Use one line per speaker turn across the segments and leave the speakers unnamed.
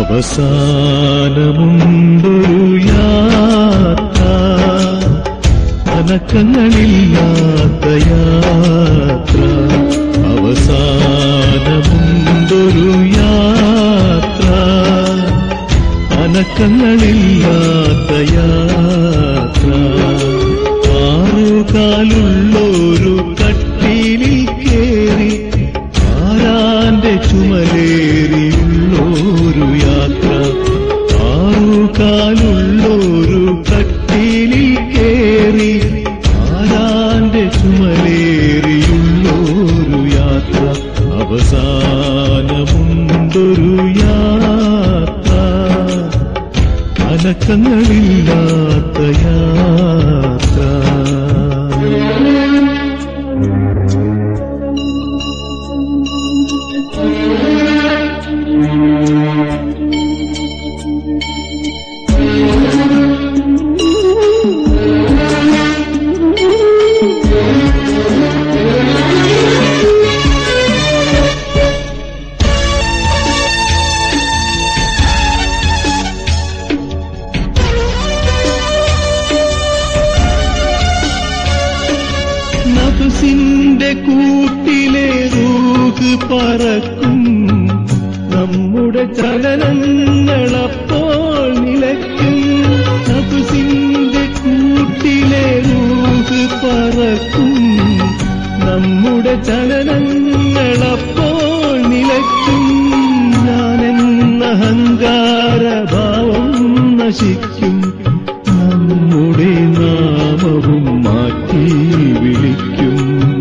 അവസാനമുണ്ടൊരു യാത്ര അനക്കങ്ങളില്ലാത്ത യാത്ര അവസാനമുണ്ടൊരു യാത്ര അനക്കങ്ങളില്ലാത്ത യാത്ര ആറുകാലുള്ളൊരു കട്ടിലിൽ കേറി ആരാന്റെ ചുമലേറിയുള്ളൊരു യാത്ര ആറുകാലുള്ളൊരു കട്ടിലിൽ കേറി ആരാന്റെ ചുമലേറിയുള്ളൊരു യാത്ര അവസാനമുണ്ടൊരു യാത്ര അനക്കങ്ങളില്ലാത്ത യാത്ര നഫ്സിന്റെ കൂട്ടിലെ റൂഹ് പറക്കും നമ്മുടെ ചലനങ്ങളപ്പോൾ നിലയ്ക്കും നഫ്സിന്റെ കൂട്ടിലെ റൂഹ് പറക്കും നമ്മുടെ ചലനങ്ങളപ്പോൾ നിലയ്ക്കും ഞാനെന്ന അഹങ്കാരഭാവം നശിക്കും നമ്മുടെ നാമവും മാറ്റി വിളിക്കും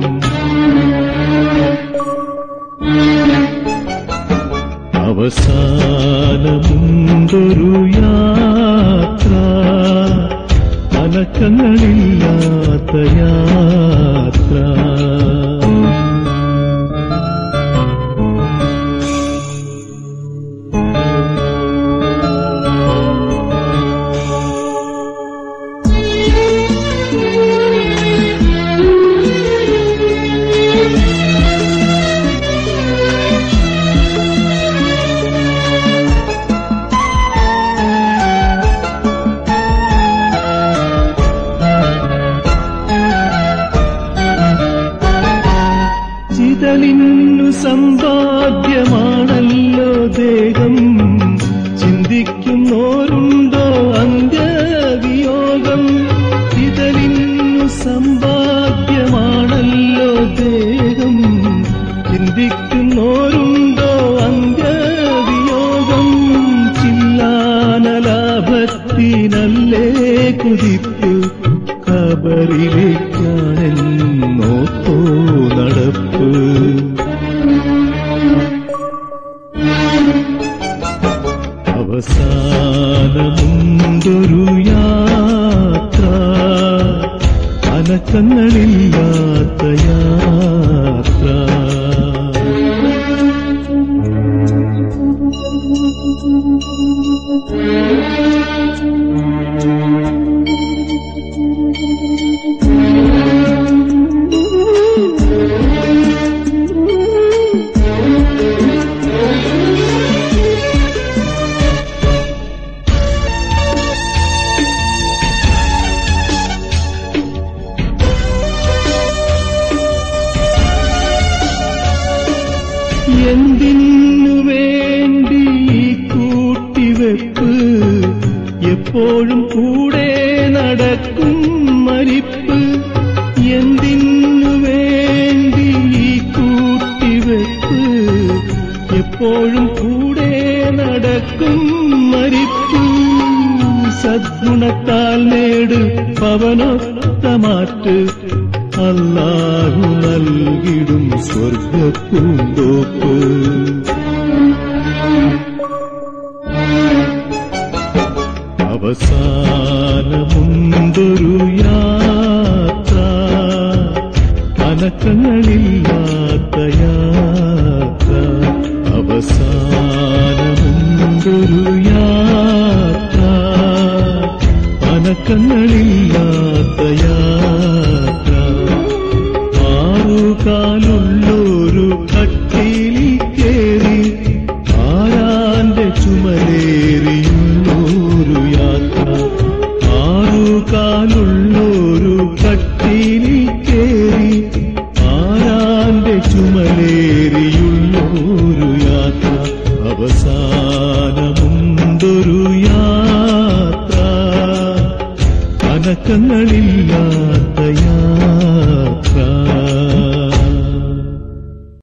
അവസാനമുണ്ടൊരു യാത്ര അനക്കങ്ങളില്ലാത്ത യാത്ര ചിതലിന്നു സമ്പാദ്യമാണല്ലോ ദേഹം ചിന്തിക്കുന്നോരുണ്ടോ അന്ത്യവിയോഗം ചിതലിന്നു സമ്പാദ്യമാണല്ലോ ദേഹം ചിന്തിക്കുന്നോരുണ്ടോ അന്ത്യവിയോഗം ചില്ലാന ലാഭത്തിനല്ലേ കുതിപ്പ് കബറിലേക്കാണെന്നോത്തോ നടപ്പ് അവസാനമുണ്ടൊരു യാത്ര അനക്കങ്ങളില്ലാത്ത യാത്ര എന്തിനു വേണ്ടി ഈ കൂട്ടിവെപ്പ് എപ്പോഴും കൂടെ നടക്കും മരിപ്പ് എന്തിനു വേണ്ടി ഈ കൂട്ടിവെപ്പ് എപ്പോഴും കൂടെ നടക്കും മരിപ്പ് സദ്ഗുണത്താൽ നേട് പവനൊത്ത മാറ്റ് അല്ലാഹു നൽകിടും സ്വർഗപ്പൂന്തോപ്പ് അവസാനമുണ്ടൊരു യാത്ര അനക്കങ്ങളില്ലാത്ത യാത്ര അവസാനമുണ്ടൊരു യാത്ര അനക്കങ്ങളില്ലാത്ത യാത്ര ആറുകാലുള്ളൊരു കട്ടിലിൽ